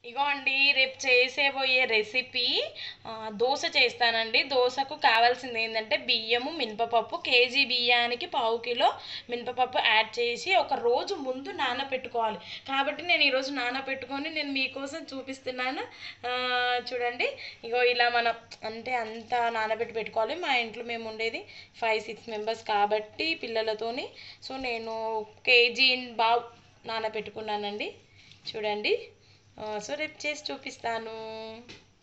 ఇగో అండి రేపు చేసేబోయే రెసిపీ ఆ, దోశ చేస్తానండి దోశకు కావాల్సింది ఏంటంటే బియ్యము మినపపప్పు కేజీ బియ్యానికి పావు కిలో మినపపప్పు యాడ్ చేసి ఒక రోజు ముందు నానబెట్టుకోవాలి కాబట్టి నేను ఈరోజు నానబెట్టుకొని నేను మీకోసం చూపిస్తున్నాను ఆ, చూడండి ఇగో ఇలా మనం అంటే అంతా నానబెట్టి పెట్టుకోవాలి మా ఇంట్లో మేము ఉండేది ఫైవ్ సిక్స్ మెంబర్స్ కాబట్టి పిల్లలతోని సో నేను కేజీ బావు నానబెట్టుకున్నానండి చూడండి ఆ, సో రేపు చేసి చూపిస్తాను